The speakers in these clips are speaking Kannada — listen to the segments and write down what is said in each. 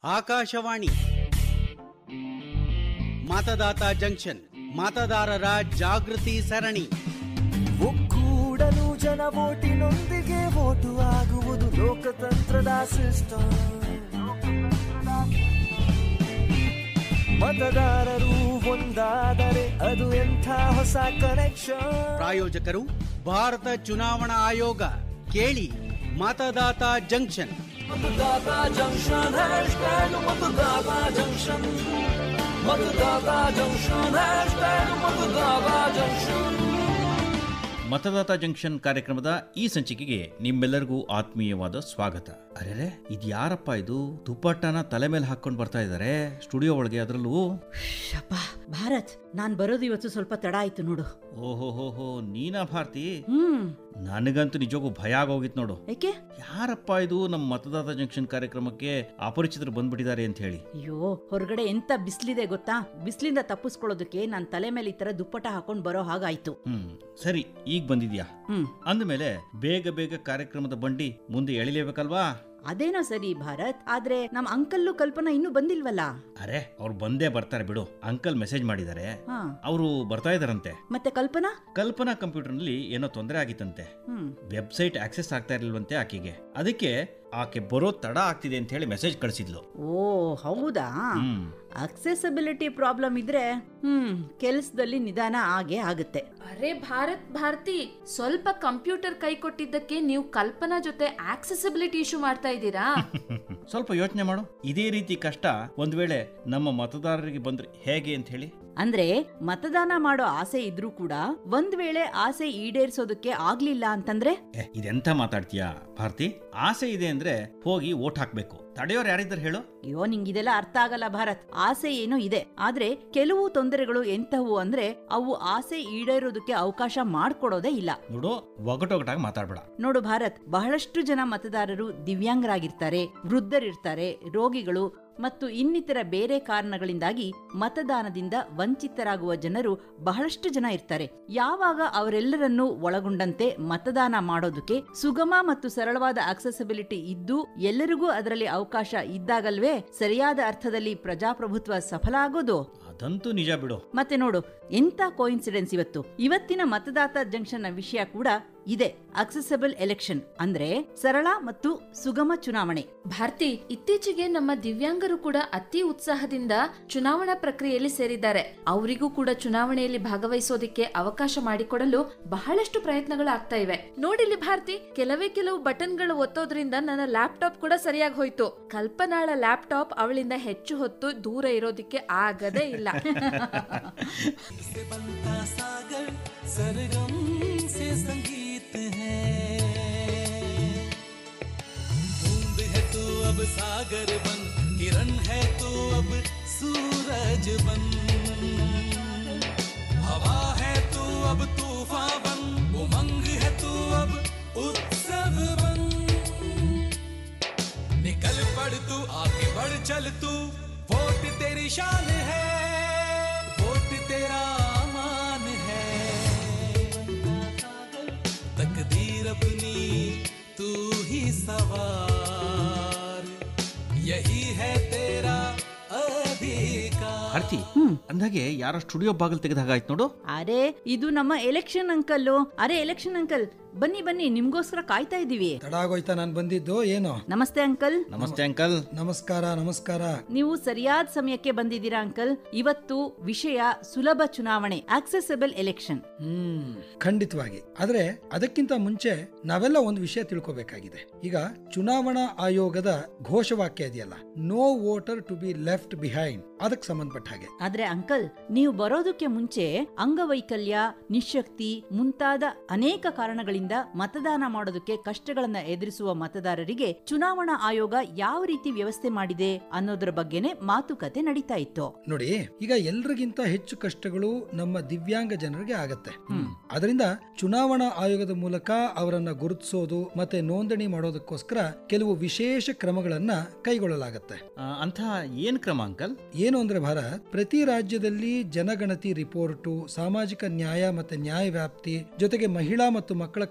ಆಕಾಶವಾಣಿ ಮತದಾತ ಜಂಕ್ಷನ್ ಮತದಾರರ ಜಾಗೃತಿ ಸರಣಿ ಒಕ್ಕೂಡಲು ಜನ ಓಟಿನೊಂದಿಗೆ ಓಟು ಆಗುವುದು ಲೋಕತಂತ್ರದ ಸಿಸ್ಟಮ್ ಮತದಾರರು ಒಂದಾದರೆ ಅದು ಎಂಥ ಹೊಸ ಕನೆಕ್ಷನ್ ಪ್ರಾಯೋಜಕರು ಭಾರತ ಚುನಾವಣಾ ಆಯೋಗ ಕೇಳಿ ಮತದಾತ ಜಂಕ್ಷನ್ ಮತದಾತ ಜಂಕ್ಷನ್ ಹ್ಯಾಶ್ಟ್ಯಾಗ್ ಮತದಾತ ಜಂಕ್ಷನ್ ಮತದಾತ ಜಂಕ್ಷನ್ ಹ್ಯಾಶ್ಟ್ಯಾಗ್ ಮತದಾತ ಜಂಕ್ಷನ್ ಮತದಾತ ಜಂಕ್ಷನ್ ಕಾರ್ಯಕ್ರಮದ ಈ ಸಂಚಿಕೆಗೆ ನಿಮ್ಮೆಲ್ಲರಿಗೂ ಆತ್ಮೀಯವಾದ ಸ್ವಾಗತ ಅರೆ ಇದು ಯಾರಪ್ಪ ಇದು ದುಪ್ಪಟ್ಟನ ತಲೆ ಮೇಲೆ ಹಾಕೊಂಡು ಬರ್ತಾ ಇದ್ದಾರೆ ಸ್ಟುಡಿಯೋ ಒಳಗೆ ಅದರಲ್ಲೂ ಶಪ್ಪ ಭಾರತ್ ನಾನ್ ಬರೋದು ಇವತ್ತು ಸ್ವಲ್ಪ ತಡ ಆಯ್ತು ನೋಡು ಓಹೋ ಹೋ ಹೋ ನೀನಾ ಭಾರತಿ ಹ್ಮ್ ನನಗಂತೂ ನಿಜಕ್ಕೂ ಭಯ ಆಗೋಗಿತ್ತು ನೋಡು ಏಕೆ ಯಾರಪ್ಪ ಇದು ನಮ್ಮ ಮತದಾತ ಜಂಕ್ಷನ್ ಕಾರ್ಯಕ್ರಮಕ್ಕೆ ಅಪರಿಚಿತರು ಬಂದ್ಬಿಟ್ಟಿದ್ದಾರೆ ಅಂತ ಹೇಳಿ ಅಯ್ಯೋ ಹೊರಗಡೆ ಎಂತ ಬಿಸ್ಲಿದೆ ಗೊತ್ತಾ ಬಿಸ್ಲಿಂದ ತಪ್ಪಿಸ್ಕೊಳ್ಳೋದಕ್ಕೆ ನಾನ್ ತಲೆ ಮೇಲೆ ಈ ತರ ದುಪ್ಪಟ ಹಾಕೊಂಡ್ ಬರೋ ಹಾಗಾಯ್ತು ಹ್ಮ್ ಸರಿ ಈಗ ಬಂದಿದ್ಯಾ ಹ್ಮ್ ಅಂದಮೇಲೆ ಬೇಗ ಬೇಗ ಕಾರ್ಯಕ್ರಮದ ಬಂಡಿ ಮುಂದೆ ಎಳಿಲೇಬೇಕಲ್ವಾ ಅದೇನೋ ಸರಿ ಭಾರತ್ ಆದ್ರೆ ನಮ್ ಅಂಕಲ್ಲು ಕಲ್ಪನಾ ಇನ್ನೂ ಬಂದಿಲ್ವಲ್ಲ ಅರೆ ಅವ್ರು ಬಂದೇ ಬರ್ತಾರೆ ಬಿಡು ಅಂಕಲ್ ಮೆಸೇಜ್ ಮಾಡಿದ್ದಾರೆ ಹಾ ಅವರು ಬರ್ತಾ ಇದಾರಂತೆ ಮತ್ತೆ ಕಲ್ಪನಾ ಕಲ್ಪನಾ ಕಂಪ್ಯೂಟರ್ನಲ್ಲಿ ಏನೋ ತೊಂದರೆ ಆಗಿತ್ತಂತೆ ಹ್ಮ್ ವೆಬ್ಸೈಟ್ ಆಕ್ಸೆಸ್ ಆಗ್ತಾ ಇರಲಿಲ್ವಂತೆ ಆಕೆಗೆ ಅದಕ್ಕೆ ಆಕೆ ಬರೋ ತಡ ಆಗ್ತಿದೆ ಅಂತ ಹೇಳಿ ಮೆಸೇಜ್ ಕಳಿಸಿದ್ಲು ಓ ಹೌದಾ ಹ್ಮ್ ಅಕ್ಸೆಸಬಿಲಿಟಿ ಪ್ರಾಬ್ಲಮ್ ಇದ್ರೆ ಹ್ಮ್ ಕೆಲ್ಸದಲ್ಲಿ ನಿಧಾನ ಆಗೇ ಆಗುತ್ತೆ ಅರೆ ಭಾರತ್ ಭಾರತಿ ಸ್ವಲ್ಪ ಕಂಪ್ಯೂಟರ್ ಕೈ ಕೊಟ್ಟಿದ್ದಕ್ಕೆ ನೀವು ಕಲ್ಪನಾ ಜೊತೆ ಆಕ್ಸೆಸಿಬಿಲಿಟಿ ಇಶ್ಯೂ ಮಾಡ್ತಾ ಇದ್ದೀರಾ ಸ್ವಲ್ಪ ಯೋಚನೆ ಮಾಡು ಇದೇ ರೀತಿ ಕಷ್ಟ ಒಂದ್ ವೇಳೆ ನಮ್ಮ ಮತದಾರರಿಗೆ ಬಂದ್ರೆ ಹೇಗೆ ಅಂತ ಹೇಳಿ ಅಂದ್ರೆ ಮತದಾನ ಮಾಡೋ ಆಸೆ ಇದ್ರೂ ಕೂಡ ಒಂದ್ ವೇಳೆ ಆಸೆ ಈಡೇರಿಸೋದಕ್ಕೆ ಆಗ್ಲಿಲ್ಲ ಅಂತಂದ್ರೆ ಏ, ಇದೆಂತ ಮಾತಾಡ್ತೀಯಾ ಭಾರತಿ ಆಸೆ ಇದೆ ಅಂದ್ರೆ ಹೋಗಿ ಓಟ್ ಹಾಕ್ಬೇಕು ತಡೆಯೋರು ಯಾರಿದ್ದಾರೆ ಹೇಳು ಅಯ್ಯೋ ನಿಂಗಿದೆಲ್ಲ ಅರ್ಥ ಆಗಲ್ಲ ಭಾರತ್ ಆಸೆ ಏನೋ ಇದೆ ಆದ್ರೆ ಕೆಲವು ತೊಂದರೆಗಳು ಎಂತವು ಅಂದ್ರೆ ಅವು ಆಸೆ ಈಡೇರೋದಕ್ಕೆ ಅವಕಾಶ ಮಾಡ್ಕೊಡೋದೇ ಇಲ್ಲ ನೋಡು ಒಗಟೊಗಟಾಗಿ ಮಾತಾಡ್ಬೇಡ ನೋಡು ಭಾರತ್ ಬಹಳಷ್ಟು ಜನ ಮತದಾರರು ದಿವ್ಯಾಂಗರಾಗಿರ್ತಾರೆ ವೃದ್ಧರಿರ್ತಾರೆ ರೋಗಿಗಳು ಮತ್ತು ಇನ್ನಿತರ ಬೇರೆ ಕಾರಣಗಳಿಂದಾಗಿ ಮತದಾನದಿಂದ ವಂಚಿತರಾಗುವ ಜನರು ಬಹಳಷ್ಟು ಜನ ಇರ್ತಾರೆ ಯಾವಾಗ ಅವರೆಲ್ಲರನ್ನೂ ಒಳಗೊಂಡಂತೆ ಮತದಾನ ಮಾಡೋದಕ್ಕೆ ಸುಗಮ ಮತ್ತು ಸರಳವಾದ ಆಕ್ಸೆಸಿಬಿಲಿಟಿ ಇದ್ದು ಎಲ್ಲರಿಗೂ ಅದರಲ್ಲಿ ಅವಕಾಶ ಇದ್ದಾಗಲ್ವೇ ಸರಿಯಾದ ಅರ್ಥದಲ್ಲಿ ಪ್ರಜಾಪ್ರಭುತ್ವ ಸಫಲ ಆಗೋದು ಅದಂತೂ ನಿಜ ಬಿಡು ಮತ್ತೆ ನೋಡು ಎಂತ ಕೋಇನ್ಸಿಡೆನ್ಸ್ ಇವತ್ತು ಇವತ್ತಿನ ಮತದಾತ ಜಂಕ್ಷನ್ ನ ವಿಷಯ ಕೂಡ ಇದೆ ಅಕ್ಸೆಸಬಲ್ ಎಲೆಕ್ಷನ್ ಅಂದ್ರೆ ಸರಳ ಮತ್ತು ಸುಗಮ ಚುನಾವಣೆ ಭಾರತಿ ಇತ್ತೀಚೆಗೆ ನಮ್ಮ ದಿವ್ಯಾಂಗರು ಕೂಡ ಅತಿ ಉತ್ಸಾಹದಿಂದ ಚುನಾವಣಾ ಪ್ರಕ್ರಿಯೆಯಲ್ಲಿ ಸೇರಿದ್ದಾರೆ ಅವರಿಗೂ ಕೂಡ ಚುನಾವಣೆಯಲ್ಲಿ ಭಾಗವಹಿಸೋದಿಕ್ಕೆ ಅವಕಾಶ ಮಾಡಿಕೊಡಲು ಬಹಳಷ್ಟು ಪ್ರಯತ್ನಗಳು ಆಗ್ತಾ ಇವೆ ನೋಡಿಲಿ ಭಾರತಿ ಕೆಲವೇ ಕೆಲವು ಬಟನ್ಗಳು ಒತ್ತೋದ್ರಿಂದ ನನ್ನ ಲ್ಯಾಪ್ಟಾಪ್ ಕೂಡ ಸರಿಯಾಗಿ ಹೋಯ್ತು ಕಲ್ಪನಾಳ ಲ್ಯಾಪ್ಟಾಪ್ ಅವಳಿಂದ ಹೆಚ್ಚು ಹೊತ್ತು ದೂರ ಇರೋದಿಕ್ಕೆ ಆಗದೇ ಇಲ್ಲ से बनता सागर सरगम से संगीत है बूंद है तू अब सागर बन किरण है तू अब सूरज बन हवा है तू अब तूफान बन उमंग है तू अब उत्सव बन निकल पड़ तू आगे बढ़ चल तू वोट तेरी शान है वोट तेरा मान है तकदीर अपनी तू ही सवार यही है तेरा अधिकार ಭಾರತಿ ಅಂದಾಗೆ ಯಾರೋ ಸ್ಟುಡಿಯೋ ಬಾಗಿಲು ತೆಗೆದ ಹಾಗಾಯ್ತು ನೋಡು ಅರೆ ಇದು ನಮ್ಮ ಎಲೆಕ್ಷನ್ ಅಂಕಲ್ಲು ಅರೆ ಎಲೆಕ್ಷನ್ ಅಂಕಲ್ ಬನ್ನಿ ಬನ್ನಿ ನಿಮ್ಗೋಸ್ಕರ ಕಾಯ್ತಾ ಇದೀವಿ ತಡ ಆಗೋಯ್ತಾ ನಾನು ಬಂದಿದ್ದು ಏನು ನಮಸ್ತೆ ಅಂಕಲ್ ನಮಸ್ತೆ ಅಂಕಲ್ ನಮಸ್ಕಾರ ನಮಸ್ಕಾರ ನೀವು ಸರಿಯಾದ ಸಮಯಕ್ಕೆ ಬಂದಿದ್ದೀರಾ ಅಂಕಲ್ ಇವತ್ತು ವಿಷಯ ಸುಲಭ ಚುನಾವಣೆ ಆಕ್ಸೆಸಬಲ್ ಎಲೆಕ್ಷನ್ ಹ್ಮ್ ಖಂಡಿತವಾಗಿ ಆದ್ರೆ ಅದಕ್ಕಿಂತ ಮುಂಚೆ ನಾವೆಲ್ಲ ಒಂದು ವಿಷಯ ತಿಳ್ಕೊಬೇಕಾಗಿದೆ ಈಗ ಚುನಾವಣಾ ಆಯೋಗದ ಘೋಷವಾಕ್ಯ ಇದೆಯಲ್ಲ no voter to be left behind ಅದಕ್ಕೆ ಸಂಬಂಧಪಟ್ಟ ಹಾಗೆ ಆದ್ರೆ ಅಂಕಲ್ ನೀವು ಬರೋದಕ್ಕೆ ಮುಂಚೆ ಅಂಗವೈಕಲ್ಯ ನಿಶಕ್ತಿ ಮುಂತಾದ ಅನೇಕ ಕಾರಣಗಳಿಂದ ಮತದಾನ ಮಾಡೋದಕ್ಕೆ ಕಷ್ಟಗಳನ್ನ ಎದುರಿಸುವ ಮತದಾರರಿಗೆ ಚುನಾವಣಾ ಆಯೋಗ ಯಾವ ರೀತಿ ವ್ಯವಸ್ಥೆ ಮಾಡಿದೆ ಅನ್ನೋದರ ಬಗ್ಗೆನೇ ಮಾತುಕತೆ ನಡೀತಾ ಇತ್ತು ನೋಡಿ ಈಗ ಎಲ್ರಿಗಿಂತ ಹೆಚ್ಚು ಕಷ್ಟಗಳು ನಮ್ಮ ದಿವ್ಯಾಂಗ ಜನರಿಗೆ ಆಗತ್ತೆ ಅದರಿಂದ ಚುನಾವಣಾ ಆಯೋಗದ ಮೂಲಕ ಅವರನ್ನ ಗುರುತಿಸೋದು ಮತ್ತೆ ನೋಂದಣಿ ಮಾಡೋದಕ್ಕೋಸ್ಕರ ಕೆಲವು ವಿಶೇಷ ಕ್ರಮಗಳನ್ನ ಕೈಗೊಳ್ಳಲಾಗತ್ತೆ ಆ, ಅಂಥ ಏನ್ ಕ್ರಮ ಅಂಕಲ್ ಏನು ಅಂದ್ರೆ ಭಾರತ್ ಪ್ರತಿ ರಾಜ್ಯದಲ್ಲಿ ಜನಗಣತಿ ರಿಪೋರ್ಟು ಸಾಮಾಜಿಕ ನ್ಯಾಯ ಮತ್ತೆ ನ್ಯಾಯ ವ್ಯಾಪ್ತಿ ಜೊತೆಗೆ ಮಹಿಳಾ ಮತ್ತು ಮಕ್ಕಳ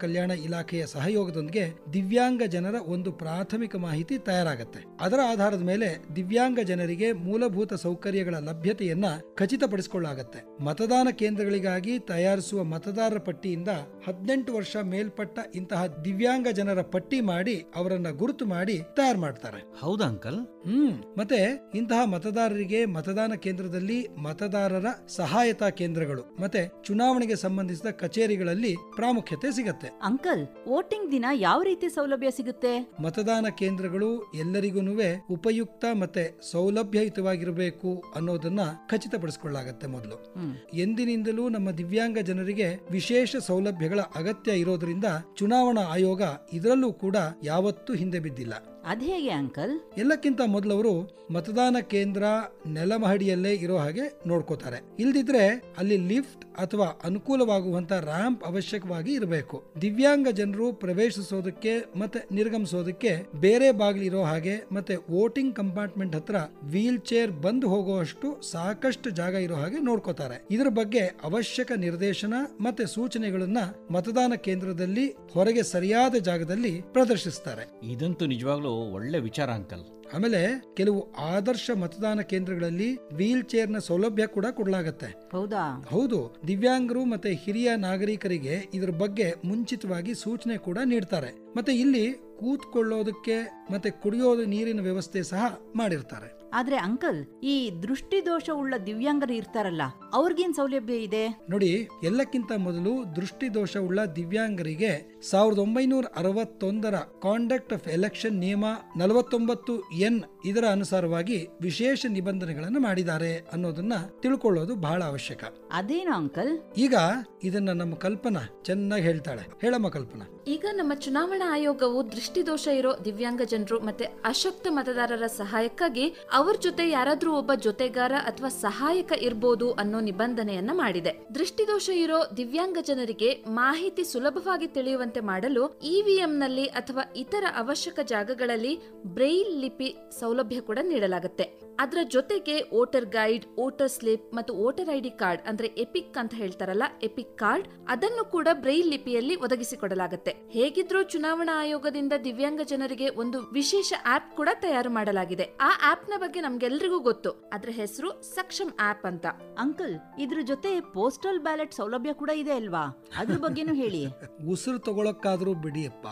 ಕಲ್ಯಾಣ ಇಲಾಖೆಯ ಸಹಯೋಗದೊಂದಿಗೆ ದಿವ್ಯಾಂಗ ಜನರ ಒಂದು ಪ್ರಾಥಮಿಕ ಮಾಹಿತಿ ತಯಾರಾಗುತ್ತೆ ಅದರ ಆಧಾರದ ಮೇಲೆ ದಿವ್ಯಾಂಗ ಜನರಿಗೆ ಮೂಲಭೂತ ಸೌಕರ್ಯಗಳ ಲಭ್ಯತೆಯನ್ನ ಖಚಿತಪಡಿಸಿಕೊಳ್ಳಾಗತ್ತೆ ಮತದಾನ ಕೇಂದ್ರಗಳಿಗಾಗಿ ತಯಾರಿಸುವ ಮತದಾರರ ಪಟ್ಟಿಯಿಂದ ಹದಿನೆಂಟು ವರ್ಷ ಮೇಲ್ಪಟ್ಟ ಇಂತಹ ದಿವ್ಯಾಂಗ ಜನರ ಪಟ್ಟಿ ಮಾಡಿ ಅವರನ್ನ ಗುರುತು ಮಾಡಿ ತಯಾರು ಮಾಡ್ತಾರೆ ಹೌದಾ ಅಂಕಲ್ ಹ್ಮ್ ಮತ್ತೆ ಇಂತಹ ಮತದಾರರಿಗೆ ಮತದಾನ ಕೇಂದ್ರದಲ್ಲಿ ಮತದಾರರ ಸಹಾಯತಾ ಕೇಂದ್ರಗಳು ಮತ್ತೆ ಚುನಾವಣೆಗೆ ಸಂಬಂಧಿಸಿದ ಕಚೇರಿಗಳಲ್ಲಿ ಪ್ರಾಮುಖ್ಯತೆ ಸಿಗತ್ತೆ ಅಂಕಲ್ ವೋಟಿಂಗ್ ದಿನ ಯಾವ ರೀತಿ ಸೌಲಭ್ಯ ಸಿಗುತ್ತೆ ಮತದಾನ ಕೇಂದ್ರಗಳು ಎಲ್ಲರಿಗೂ ಉಪಯುಕ್ತ ಮತ್ತೆ ಸೌಲಭ್ಯಯುತವಾಗಿರಬೇಕು ಅನ್ನೋದನ್ನ ಖಚಿತಪಡಿಸಿಕೊಳ್ಳಾಗತ್ತೆ ಮೊದಲು ಹ್ಮ್. ಎಂದಿನಿಂದಲೂ ನಮ್ಮ ದಿವ್ಯಾಂಗ ಜನರಿಗೆ ವಿಶೇಷ ಸೌಲಭ್ಯಗಳ ಅಗತ್ಯ ಇರೋದ್ರಿಂದ ಚುನಾವಣಾ ಆಯೋಗ ಇದರಲ್ಲೂ ಕೂಡ ಯಾವತ್ತೂ ಹಿಂದೆ ಬಿದ್ದಿಲ್ಲ ಅದ್ಹೇಗೆ ಅಂಕಲ್ ಎಲ್ಲಕ್ಕಿಂತ ಮೊದಲವರು ಮತದಾನ ಕೇಂದ್ರ ನೆಲಮಹಡಿಯಲ್ಲೇ ಇರೋ ಹಾಗೆ ನೋಡ್ಕೋತಾರೆ ಇಲ್ದಿದ್ರೆ ಅಲ್ಲಿ ಲಿಫ್ಟ್ ಅಥವಾ ಅನುಕೂಲವಾಗುವಂತ ರ್ಯಾಂಪ್ ಅವಶ್ಯಕವಾಗಿ ಇರಬೇಕು ದಿವ್ಯಾಂಗ ಜನರು ಪ್ರವೇಶಿಸೋದಕ್ಕೆ ಮತ್ತೆ ನಿರ್ಗಮಿಸೋದಕ್ಕೆ ಬೇರೆ ಬಾಗಿಲು ಇರೋ ಹಾಗೆ ಮತ್ತೆ ವೋಟಿಂಗ್ ಕಂಪಾರ್ಟ್ಮೆಂಟ್ ಹತ್ರ ವೀಲ್ ಚೇರ್ ಬಂದು ಹೋಗುವಷ್ಟು ಸಾಕಷ್ಟು ಜಾಗ ಇರೋ ಹಾಗೆ ನೋಡ್ಕೋತಾರೆ ಇದರ ಬಗ್ಗೆ ಅವಶ್ಯಕ ನಿರ್ದೇಶನ ಮತ್ತೆ ಸೂಚನೆಗಳನ್ನ ಮತದಾನ ಕೇಂದ್ರದಲ್ಲಿ ಹೊರಗೆ ಸರಿಯಾದ ಜಾಗದಲ್ಲಿ ಪ್ರದರ್ಶಿಸ್ತಾರೆ ಇದಂತೂ ನಿಜವಾಗ್ಲೂ ಒಳ್ಳೆ ವಿಚಾರ ಅಂಕಲ್ ಆಮೇಲೆ ಕೆಲವು ಆದರ್ಶ ಮತದಾನ ಕೇಂದ್ರಗಳಲ್ಲಿ ವೀಲ್ ಚೇರ್ನ ಸೌಲಭ್ಯ ಕೂಡ ಕೊಡಲಾಗತ್ತೆ ಹೌದಾ ಹೌದು ದಿವ್ಯಾಂಗರು ಮತ್ತೆ ಹಿರಿಯ ನಾಗರಿಕರಿಗೆ ಇದ್ರ ಬಗ್ಗೆ ಮುಂಚಿತವಾಗಿ ಸೂಚನೆ ಕೂಡ ನೀಡ್ತಾರೆ ಮತ್ತೆ ಇಲ್ಲಿ ಕೂತ್ಕೊಳ್ಳೋದಕ್ಕೆ ಮತ್ತೆ ಕುಡಿಯೋದು ನೀರಿನ ವ್ಯವಸ್ಥೆ ಸಹ ಮಾಡಿರ್ತಾರೆ ಆದ್ರೆ ಅಂಕಲ್ ಈ ದೃಷ್ಟಿ ದೋಷ ಉಳ್ಳ ದಿವ್ಯಾಂಗರು ಇರ್ತಾರಲ್ಲ ಅವ್ರಿಗೇನ್ ಸೌಲಭ್ಯ ಇದೆ ನೋಡಿ ಎಲ್ಲಕ್ಕಿಂತ ಮೊದಲು ದೃಷ್ಟಿ ದೋಷವುಳ್ಳ ದಿವ್ಯಾಂಗರಿಗೆ ಸಾವಿರದ ಒಂಬೈನೂರ ಅರವತ್ತೊಂದರ ಕಾಂಡಕ್ಟ್ ಆಫ್ ಎಲೆಕ್ಷನ್ ನಿಯಮ ನಲವತ್ತೊಂಬತ್ತು ಎನ್ ಇದರ ಅನುಸಾರವಾಗಿ ವಿಶೇಷ ನಿಬಂಧನೆಗಳನ್ನು ಮಾಡಿದ್ದಾರೆ ಅನ್ನೋದನ್ನ ತಿಳ್ಕೊಳ್ಳೋದು ಬಹಳ ಅವಶ್ಯಕ ಅದೇನು ಅಂಕಲ್ ಈಗ ಇದನ್ನ ನಮ್ಮ ಕಲ್ಪನಾ ಚೆನ್ನಾಗಿ ಹೇಳ್ತಾಳೆ ಹೇಳಮ್ಮ ಕಲ್ಪನಾ ಈಗ ನಮ್ಮ ಚುನಾವಣಾ ಆಯೋಗವು ದೃಷ್ಟಿದೋಷ ಇರೋ ದಿವ್ಯಾಂಗ ಜನರು ಮತ್ತೆ ಅಶಕ್ತ ಮತದಾರರ ಸಹಾಯಕ್ಕಾಗಿ ಅವ್ರ ಜೊತೆ ಯಾರಾದ್ರೂ ಒಬ್ಬ ಜೊತೆಗಾರ ಅಥವಾ ಸಹಾಯಕ ಇರ್ಬೋದು ಅನ್ನೋ ನಿಬಂಧನೆಯನ್ನ ಮಾಡಿದೆ ದೃಷ್ಟಿದೋಷ ಇರೋ ದಿವ್ಯಾಂಗ ಜನರಿಗೆ ಮಾಹಿತಿ ಸುಲಭವಾಗಿ ತಿಳಿಯುವಂತೆ ಮಾಡಲು ಇವಿಎಂ ನಲ್ಲಿ ಅಥವಾ ಇತರ ಅವಶ್ಯಕ ಜಾಗಗಳಲ್ಲಿ ಬ್ರೈಲ್ ಲಿಪಿ ಸೌಲಭ್ಯ ಕೂಡ ನೀಡಲಾಗುತ್ತೆ ಅದರ ಜೊತೆಗೆ ವೋಟರ್ ಗೈಡ್ ವೋಟರ್ ಸ್ಲಿಪ್ ಮತ್ತು ವೋಟರ್ ಐಡಿ ಕಾರ್ಡ್ ಅಂದ್ರೆ ಎಪಿಕ್ ಅಂತ ಹೇಳ್ತಾರಲ್ಲ ಎಪಿಕ್ ಕಾರ್ಡ್ ಅದನ್ನು ಕೂಡ ಬ್ರೈಲ್ ಲಿಪಿಯಲ್ಲಿ ಒದಗಿಸಿಕೊಡಲಾಗುತ್ತೆ ಹೇಗಿದ್ರೂ ಚುನಾವಣಾ ಆಯೋಗದಿಂದ ದಿವ್ಯಾಂಗ ಜನರಿಗೆ ಒಂದು ವಿಶೇಷ ಆಪ್ ಕೂಡ ತಯಾರು ಮಾಡಲಾಗಿದೆ ಆ ಆಪ್ ನ ಬಗ್ಗೆ ನಮ್ಗೆಲ್ರಿಗೂ ಗೊತ್ತು ಅದ್ರ ಹೆಸರು ಸಕ್ಷಮ್ ಆಪ್ ಅಂತ ಅಂಕಲ್ ಇದ್ರ ಜೊತೆ ಪೋಸ್ಟಲ್ ಬ್ಯಾಲೆಟ್ ಸೌಲಭ್ಯ ಕೂಡ ಇದೆ ಅಲ್ವಾ ಅದ್ರ ಬಗ್ಗೆನೂ ಹೇಳಿ ಉಸಿರು ತಗೊಳಕ್ಕಾದ್ರೂ ಬಿಡಿಯಪ್ಪ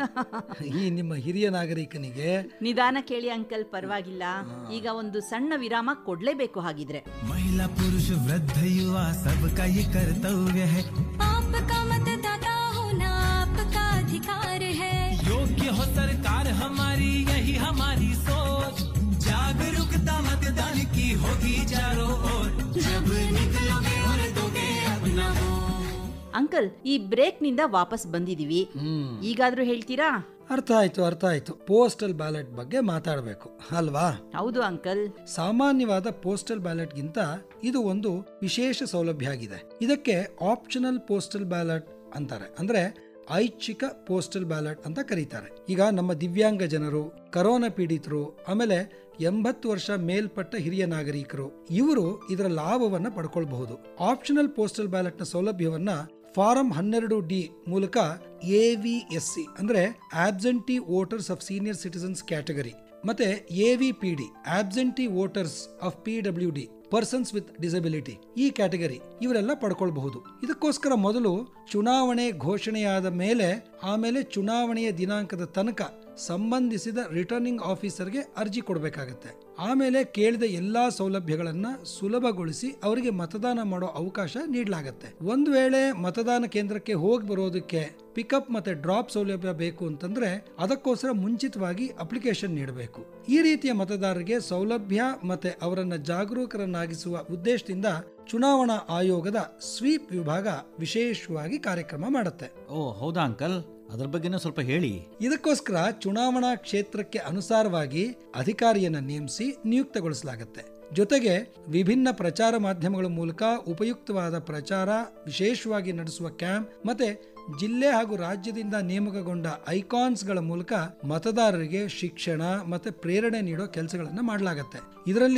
ಈ ನಿಮ್ಮ ಹಿರಿಯ ನಾಗರಿಕನಿಗೆ ನಿಧಾನ ಕೇಳಿ ಅಂಕಲ್ ಪರವಾಗಿಲ್ಲ ಈಗ ಒಂದು ಸಣ್ಣ ವಿರಾಮ ಕೊಡ್ಲೇಬೇಕು ಹಾಗಿದ್ರೆ महिला पुरुष वृद्ध युवा सबका ये कर्तव्य है आपका मतदाता होना आपका अधिकार है योग्य हो सरकार हमारी यही हमारी सोच जागरूकता मतदान की होगी चारों ओर जब निकलोगे और दोगे अपना वोट ಅಂಕಲ್ ಈ ಬ್ರೇಕ್ ನಿಂದ ವಾಪಸ್ ಬಂದಿದೀವಿ ಈಗಾದ್ರೂ ಹೇಳ್ತೀರಾ ಅರ್ಥ ಆಯ್ತು ಅರ್ಥ ಆಯ್ತು ಪೋಸ್ಟಲ್ ಬ್ಯಾಲೆಟ್ ಬಗ್ಗೆ ಮಾತಾಡಬೇಕು ಅಲ್ವಾ ಹೌದು ಅಂಕಲ್ ಸಾಮಾನ್ಯವಾದ ಪೋಸ್ಟಲ್ ಬ್ಯಾಲೆಟ್ಗಿಂತ ಇದು ಒಂದು ವಿಶೇಷ ಸೌಲಭ್ಯ ಆಗಿದೆ ಇದಕ್ಕೆ ಆಪ್ಷನಲ್ ಪೋಸ್ಟಲ್ ಬ್ಯಾಲೆಟ್ ಅಂತಾರೆ ಅಂದ್ರೆ ಐಚ್ಛಿಕ ಪೋಸ್ಟಲ್ ಬ್ಯಾಲೆಟ್ ಅಂತ ಕರೀತಾರೆ ಈಗ ನಮ್ಮ ದಿವ್ಯಾಂಗ ಜನರು ಕರೋನಾ ಪೀಡಿತರು ಆಮೇಲೆ ಎಂಬತ್ತು ವರ್ಷ ಮೇಲ್ಪಟ್ಟ ಹಿರಿಯ ನಾಗರಿಕರು ಇವರು ಇದರ ಲಾಭವನ್ನ ಪಡ್ಕೊಳ್ಬಹುದು ಆಪ್ಷನಲ್ ಪೋಸ್ಟಲ್ ಬ್ಯಾಲೆಟ್ನ ಸೌಲಭ್ಯವನ್ನ ಫಾರಂ ಹನ್ನೆರಡು ಡಿ ಮೂಲಕ ಎ ವಿ ಎಸ್ ಸಿ ಅಂದ್ರೆ absentee voters of senior citizens category ಮತ್ತೆ A V P D absentee voters of P W D persons with disability ಈ ಕ್ಯಾಟಗರಿ ಇವರೆಲ್ಲ ಪಡ್ಕೊಳ್ಬಹುದು ಇದಕ್ಕೋಸ್ಕರ ಮೊದಲು ಚುನಾವಣೆ ಘೋಷಣೆಯಾದ ಮೇಲೆ ಆಮೇಲೆ ಚುನಾವಣೆಯ ದಿನಾಂಕದ ತನಕ ಸಂಬಂಧಿಸಿದ ರಿಟರ್ನಿಂಗ್ ಆಫೀಸರ್ಗೆ ಅರ್ಜಿ ಕೊಡಬೇಕಾಗತ್ತೆ ಆಮೇಲೆ ಕೇಳಿದ ಎಲ್ಲಾ ಸೌಲಭ್ಯಗಳನ್ನ ಸುಲಭಗೊಳಿಸಿ ಅವರಿಗೆ ಮತದಾನ ಮಾಡೋ ಅವಕಾಶ ನೀಡಲಾಗತ್ತೆ ಒಂದು ವೇಳೆ ಮತದಾನ ಕೇಂದ್ರಕ್ಕೆ ಹೋಗಿ ಬರೋದಕ್ಕೆ ಪಿಕಪ್ ಮತ್ತೆ ಡ್ರಾಪ್ ಸೌಲಭ್ಯ ಬೇಕು ಅಂತಂದ್ರೆ ಅದಕ್ಕೋಸ್ಕರ ಮುಂಚಿತವಾಗಿ ಅಪ್ಲಿಕೇಶನ್ ನೀಡಬೇಕು ಈ ರೀತಿಯ ಮತದಾರರಿಗೆ ಸೌಲಭ್ಯ ಮತ್ತೆ ಅವರನ್ನ ಜಾಗರೂಕರನ್ನಾಗಿಸುವ ಉದ್ದೇಶದಿಂದ ಚುನಾವಣಾ ಆಯೋಗದ ಸ್ವೀಪ್ ವಿಭಾಗ ವಿಶೇಷವಾಗಿ ಕಾರ್ಯಕ್ರಮ ಮಾಡುತ್ತೆ ಓ ಹೌದಾ ಅಂಕಲ್ ಅದ್ರ ಬಗ್ಗೆನೂ ಸ್ವಲ್ಪ ಹೇಳಿ ಇದಕ್ಕೋಸ್ಕರ ಚುನಾವಣಾ ಕ್ಷೇತ್ರಕ್ಕೆ ಅನುಸಾರವಾಗಿ ಅಧಿಕಾರಿಯನ್ನ ನೇಮಿಸಿ ನಿಯುಕ್ತಗೊಳಿಸಲಾಗುತ್ತೆ ಜೊತೆಗೆ ವಿಭಿನ್ನ ಪ್ರಚಾರ ಮಾಧ್ಯಮಗಳ ಮೂಲಕ ಉಪಯುಕ್ತವಾದ ಪ್ರಚಾರ ವಿಶೇಷವಾಗಿ ನಡೆಸುವ ಕ್ಯಾಂಪ್ ಮತ್ತೆ ಜಿಲ್ಲೆ ಹಾಗೂ ರಾಜ್ಯದಿಂದ ನೇಮಕಗೊಂಡ ಐಕಾನ್ಸ್ಗಳ ಮೂಲಕ ಮತದಾರರಿಗೆ ಶಿಕ್ಷಣ ಮತ್ತೆ ಪ್ರೇರಣೆ ನೀಡೋ ಕೆಲಸಗಳನ್ನ ಮಾಡಲಾಗತ್ತೆ ಇದರಲ್ಲಿ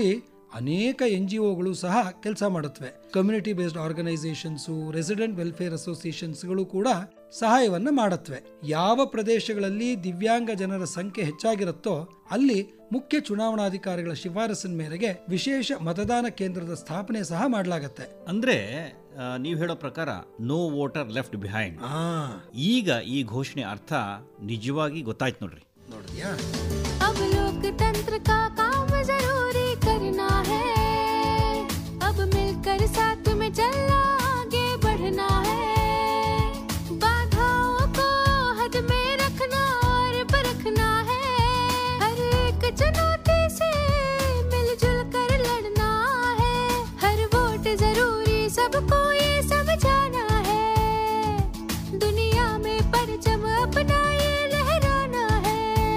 ಅನೇಕ ಎನ್ ಜಿ ಒಗಳು ಸಹ ಕೆಲಸ ಮಾಡುತ್ತವೆ community based organisations resident welfare ಅಸೋಸಿಯೇಷನ್ಸ್ಗಳು ಕೂಡ ಸಹಾಯವನ್ನ ಮಾಡುತ್ತವೆ ಯಾವ ಪ್ರದೇಶಗಳಲ್ಲಿ ದಿವ್ಯಾಂಗ ಜನರ ಸಂಖ್ಯೆ ಹೆಚ್ಚಾಗಿರುತ್ತೋ ಅಲ್ಲಿ ಮುಖ್ಯ ಚುನಾವಣಾಧಿಕಾರಿಗಳ ಶಿಫಾರಸಿನ ಮೇರೆಗೆ ವಿಶೇಷ ಮತದಾನ ಕೇಂದ್ರದ ಸ್ಥಾಪನೆ ಸಹ ಮಾಡಲಾಗತ್ತೆ ಅಂದ್ರೆ ನೀವು ಹೇಳೋ ಪ್ರಕಾರ ನೋ ವೋಟರ್ ಲೆಫ್ಟ್ ಬಿಹೈಂಡ್ ಆ ಈಗ ಈ ಘೋಷಣೆ ಅರ್ಥ ನಿಜವಾಗಿ ಗೊತ್ತಾಯ್ತು ನೋಡ್ರಿ ನೋಡಿದ್ಯಾ अब लोकतंत्र का काम जरूरी करना है अब मिलकर साथ में चलना आगे बढ़ना है बाधाओं को हद में रखना और परखना है हर एक चुनौती से मिलजुल कर लड़ना है हर वोट जरूरी सबको ये समझाना है दुनिया में परचम अपना ये लहराना है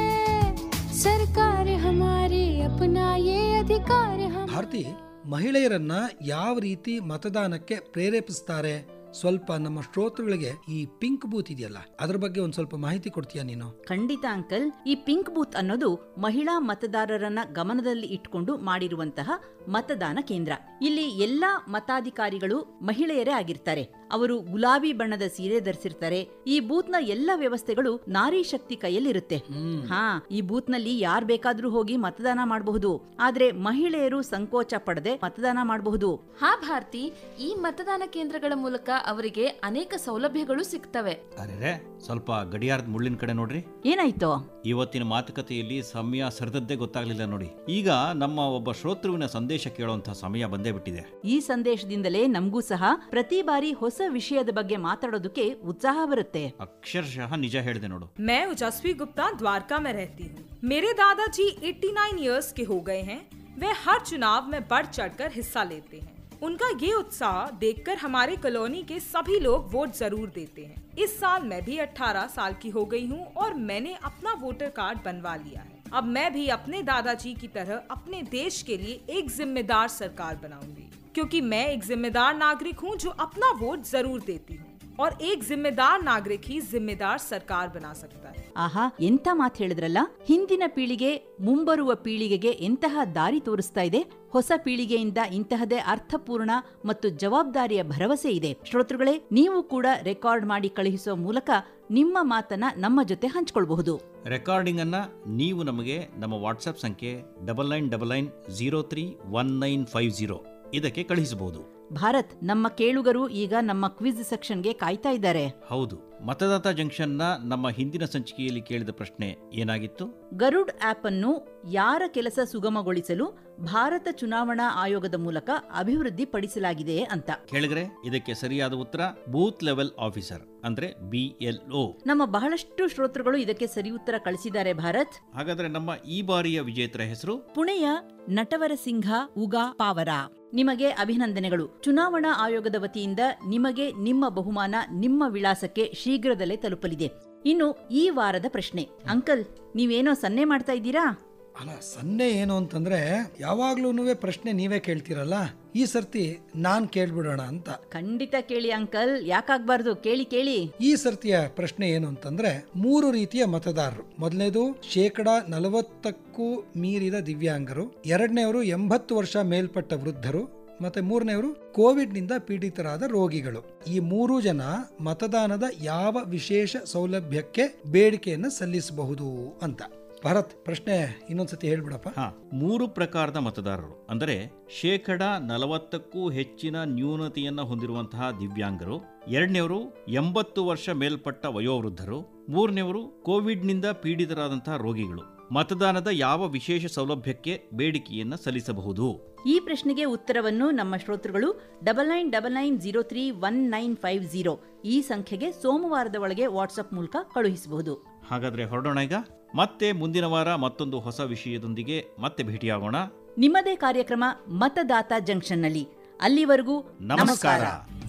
सरकार हमारी अपना ये अधिकार हम ಭಾರತಿ ಮಹಿಳೆಯರನ್ನ ಯಾವ ರೀತಿ ಮತದಾನಕ್ಕೆ ಪ್ರೇರೇಪಿಸ್ತಾರೆ ಸ್ವಲ್ಪ ನಮ್ಮ ಶ್ರೋತೃಗಳಿಗೆ ಈ ಪಿಂಕ್ ಬೂತ್ ಇದೆಯಲ್ಲ ಅದ್ರ ಬಗ್ಗೆ ಒಂದ್ ಸ್ವಲ್ಪ ಮಾಹಿತಿ ಕೊಡ್ತೀಯಾ ನೀನು ಖಂಡಿತ ಅಂಕಲ್ ಈ ಪಿಂಕ್ ಬೂತ್ ಅನ್ನೋದು ಮಹಿಳಾ ಮತದಾರರನ್ನ ಗಮನದಲ್ಲಿ ಇಟ್ಕೊಂಡು ಮಾಡಿರುವಂತಹ ಮತದಾನ ಕೇಂದ್ರ ಇಲ್ಲಿ ಎಲ್ಲಾ ಮತಾಧಿಕಾರಿಗಳು ಮಹಿಳೆಯರೇ ಆಗಿರ್ತಾರೆ ಅವರು ಗುಲಾಬಿ ಬಣ್ಣದ ಸೀರೆ ಧರಿಸಿರ್ತಾರೆ ಈ ಬೂತ್ನ ಎಲ್ಲ ವ್ಯವಸ್ಥೆಗಳು ನಾರಿ ಶಕ್ತಿ ಕೈಯಲ್ಲಿರುತ್ತೆ ಹಾ ಈ ಬೂತ್ನಲ್ಲಿ ಯಾರ್ ಬೇಕಾದ್ರೂ ಹೋಗಿ ಮತದಾನ ಮಾಡಬಹುದು ಆದ್ರೆ ಮಹಿಳೆಯರು ಸಂಕೋಚ ಪಡದೆ ಮತದಾನ ಮಾಡಬಹುದು ಹಾ ಭಾರತಿ ಈ ಮತದಾನ ಕೇಂದ್ರಗಳ ಮೂಲಕ ಅವರಿಗೆ ಅನೇಕ ಸೌಲಭ್ಯಗಳು ಸಿಗ್ತವೆ ಅರೆ ಸ್ವಲ್ಪ ಗಡಿಯಾರದ ಮುಳ್ಳಿನ ಕಡೆ ನೋಡ್ರಿ ಏನಾಯ್ತು ಇವತ್ತಿನ ಮಾತುಕತೆಯಲ್ಲಿ ಸಮಯ ಸರಿದದ್ದೇ ಗೊತ್ತಾಗ್ಲಿಲ್ಲ ನೋಡಿ ಈಗ ನಮ್ಮ ಒಬ್ಬ ಶ್ರೋತೃವಿನ ಸಂದೇಶ ಕೇಳುವಂತಹ ಸಮಯ ಬಂದೇ ಬಿಟ್ಟಿದೆ ಈ ಸಂದೇಶದಿಂದಲೇ ನಮಗೂ ಸಹ ಪ್ರತಿ ಬಾರಿ ಹೊಸ ವಿಷಯದ ಬಗ್ಗೆ ಮಾತಾಡೋದಕ್ಕೆ ಉತ್ಸಾಹ ಬರುತ್ತೆ ಅಕ್ಷರಶಃ ನಿಜ ಹೇಳಿದೆ ನೋಡು मैं ओजस्वी गुप्ता द्वारका में रहती हूँ मेरे दादाजी 89 इयर्स के हो गए हैं वे हर चुनाव में बढ़ चढ़कर हिस्सा लेते हैं उनका ये उत्साह देखकर हमारे कॉलोनी के सभी लोग वोट जरूर देते हैं इस साल मैं भी 18 साल की हो गई हूँ और मैंने अपना वोटर कार्ड बनवा लिया है अब मैं भी अपने दादाजी की तरह अपने देश के लिए एक जिम्मेदार सरकार बनाऊंगी क्योंकि मैं एक जिम्मेदार नागरिक हूँ जो अपना वोट जरूर देती हूँ और एक जिम्मेदार नागरिक ही जिम्मेदार सरकार बना सकता है ಆಹಾ ಎಂತ ಮಾತು ಹೇಳಿದ್ರಲ್ಲ ಹಿಂದಿನ ಪೀಳಿಗೆ ಮುಂಬರುವ ಪೀಳಿಗೆಗೆ ಎಂತಹ ದಾರಿ ತೋರಿಸ್ತಾ ಇದೆ ಹೊಸ ಪೀಳಿಗೆಯಿಂದ ಇಂತಹದೇ ಅರ್ಥಪೂರ್ಣ ಮತ್ತು ಜವಾಬ್ದಾರಿಯ ಭರವಸೆ ಇದೆ ಶ್ರೋತೃಗಳೇ ನೀವು ಕೂಡ ರೆಕಾರ್ಡ್ ಮಾಡಿ ಕಳುಹಿಸುವ ಮೂಲಕ ನಿಮ್ಮ ಮಾತನ್ನ ನಮ್ಮ ಜೊತೆ ಹಂಚಿಕೊಳ್ಳಬಹುದು ರೆಕಾರ್ಡಿಂಗ್ ಅನ್ನ ನೀವು ನಮಗೆ ನಮ್ಮ ವಾಟ್ಸ್ಆಪ್ ಸಂಖ್ಯೆ double nine double nine zero three one nine five zero ಇದಕ್ಕೆ ಕಳುಹಿಸಬಹುದು ಭಾರತ್ ನಮ್ಮ ಕೇಳುಗರು ಈಗ ನಮ್ಮ ಕ್ವಿಜ್ ಸೆಕ್ಷನ್ಗೆ ಕಾಯ್ತಾ ಇದ್ದಾರೆ ಹೌದು ಮತದಾತ ಜಂಕ್ಷನ್ನ ನಮ್ಮ ಹಿಂದಿನ ಸಂಚಿಕೆಯಲ್ಲಿ ಕೇಳಿದ ಪ್ರಶ್ನೆ ಏನಾಗಿತ್ತು ಗರುಡ್ ಆಪ್ ಅನ್ನು ಯಾರ ಕೆಲಸ ಸುಗಮಗೊಳಿಸಲು ಭಾರತ ಚುನಾವಣಾ ಆಯೋಗದ ಮೂಲಕ ಅಭಿವೃದ್ಧಿಪಡಿಸಲಾಗಿದೆ ಅಂತ ಕೇಳಿದ್ರೆ ಇದಕ್ಕೆ ಸರಿಯಾದ ಉತ್ತರ ಬೂತ್ ಲೆವೆಲ್ ಆಫೀಸರ್ ಅಂದ್ರೆ ಬಿ ಎಲ್ ಒ ನಮ್ಮ ಬಹಳಷ್ಟು ಶ್ರೋತೃಗಳು ಇದಕ್ಕೆ ಸರಿ ಉತ್ತರ ಕಳಿಸಿದ್ದಾರೆ ಭಾರತ್ ಹಾಗಾದ್ರೆ ನಮ್ಮ ಈ ಬಾರಿಯ ವಿಜೇತರ ಹೆಸರು ಪುಣೆಯ ನಟವರ ಸಿಂಹ ಉಗಾ ಪಾವರ ನಿಮಗೆ ಅಭಿನಂದನೆಗಳು ಚುನಾವಣಾ ಆಯೋಗದ ವತಿಯಿಂದ ನಿಮಗೆ ನಿಮ್ಮ ಬಹುಮಾನ ನಿಮ್ಮ ವಿಳಾಸಕ್ಕೆ ಶೀಘ್ರದಲ್ಲೇ ತಲುಪಲಿದೆ ಇನ್ನು ಈ ವಾರದ ಪ್ರಶ್ನೆ ಅಂಕಲ್ ನೀವೇನೋ ಸನ್ನೆ ಮಾಡ್ತಾ ಇದ್ದೀರಾ ಅಲ್ಲ ಸನ್ನೆ ಏನು ಅಂತಂದ್ರೆ ಯಾವಾಗ್ಲೂ ಪ್ರಶ್ನೆ ನೀವೇ ಕೇಳ್ತೀರಲ್ಲ ಈ ಸರ್ತಿ ನಾನ್ ಕೇಳ್ಬಿಡೋಣ ಅಂತ ಖಂಡಿತ ಕೇಳಿ ಅಂಕಲ್ ಯಾಕಾಗ್ಬಾರ್ದು ಕೇಳಿ ಕೇಳಿ ಈ ಸರ್ತಿಯ ಪ್ರಶ್ನೆ ಏನು ಅಂತಂದ್ರೆ ಮೂರು ರೀತಿಯ ಮತದಾರರು ಮೊದಲನೇದು ಶೇಕಡ ನಲವತ್ತಕ್ಕೂ ಮೀರಿದ ದಿವ್ಯಾಂಗರು ಎರಡನೇವರು ಎಂಬತ್ತು ವರ್ಷ ಮೇಲ್ಪಟ್ಟ ವೃದ್ಧರು ಮತ್ತೆ ಮೂರನೇವರು ಕೋವಿಡ್ ನಿಂದ ಪೀಡಿತರಾದ ರೋಗಿಗಳು ಈ ಮೂರು ಜನ ಮತದಾನದ ಯಾವ ವಿಶೇಷ ಸೌಲಭ್ಯಕ್ಕೆ ಬೇಡಿಕೆಯನ್ನು ಸಲ್ಲಿಸಬಹುದು ಅಂತ ಭರತ್ ಪ್ರಶ್ನೆ ಇನ್ನೊಂದ್ಸತಿ ಹೇಳ್ಬಿಡಪ್ಪ ಹಾ ಮೂರು ಪ್ರಕಾರದ ಮತದಾರರು ಅಂದರೆ ಶೇಕಡ ನಲವತ್ತಕ್ಕೂ ಹೆಚ್ಚಿನ ನ್ಯೂನತೆಯನ್ನ ಹೊಂದಿರುವಂತಹ ದಿವ್ಯಾಂಗರು ಎರಡನೇವರು ಎಂಬತ್ತು ವರ್ಷ ಮೇಲ್ಪಟ್ಟ ವಯೋವೃದ್ಧರು ಮೂರನೇವರು ಕೋವಿಡ್ನಿಂದ ಪೀಡಿತರಾದಂತಹ ರೋಗಿಗಳು ಮತದಾನದ ಯಾವ ವಿಶೇಷ ಸೌಲಭ್ಯಕ್ಕೆ ಬೇಡಿಕೆಯನ್ನ ಸಲ್ಲಿಸಬಹುದು ಈ ಪ್ರಶ್ನೆಗೆ ಉತ್ತರವನ್ನು ನಮ್ಮ ಶ್ರೋತೃಗಳು double nine double nine zero three one nine five zero ಈ ಸಂಖ್ಯೆಗೆ ಸೋಮವಾರದ ಒಳಗೆ ವಾಟ್ಸ್ಆಪ್ ಮೂಲಕ ಕಳುಹಿಸಬಹುದು ಹಾಗಾದ್ರೆ ಹೊರಡೋಣ ಈಗ ಮತ್ತೆ ಮುಂದಿನ ವಾರ ಮತ್ತೊಂದು ಹೊಸ ವಿಷಯದೊಂದಿಗೆ ಮತ್ತೆ ಭೇಟಿಯಾಗೋಣ ನಿಮ್ಮದೇ ಕಾರ್ಯಕ್ರಮ ಮತದಾತ ಜಂಕ್ಷನ್ನಲ್ಲಿ ಅಲ್ಲಿವರೆಗೂ ನಮಸ್ಕಾರ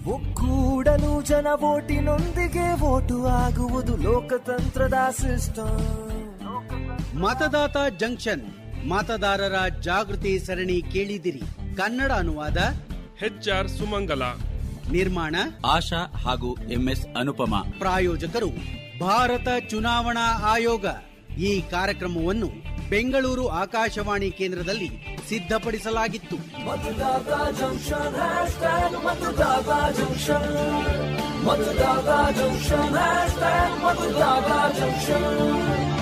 ಒಕ್ಕೂಡಲು ಜನ ಓಟಿನೊಂದಿಗೆ ಓಟು ಆಗುವುದು ಲೋಕತಂತ್ರದ ಸಿಸ್ಟಮ್ ಮತದಾತ ಜಂಕ್ಷನ್ ಮತದಾರರ ಜಾಗೃತಿ ಸರಣಿ ಕೇಳಿದಿರಿ ಕನ್ನಡ ಅನುವಾದ ಹೆಚ್ಆರ್ ಸುಮಂಗಲ ನಿರ್ಮಾಣ ಆಶಾ ಹಾಗೂ ಎಂಎಸ್ ಅನುಪಮ ಪ್ರಾಯೋಜಕರು ಭಾರತ ಚುನಾವಣಾ ಆಯೋಗ ಈ ಕಾರ್ಯಕ್ರಮವನ್ನು ಬೆಂಗಳೂರು ಆಕಾಶವಾಣಿ ಕೇಂದ್ರದಲ್ಲಿ ಸಿದ್ಧಪಡಿಸಲಾಗಿತ್ತು Matdata junction hashtag Matdata junction Matdata junction hashtag Matdata junction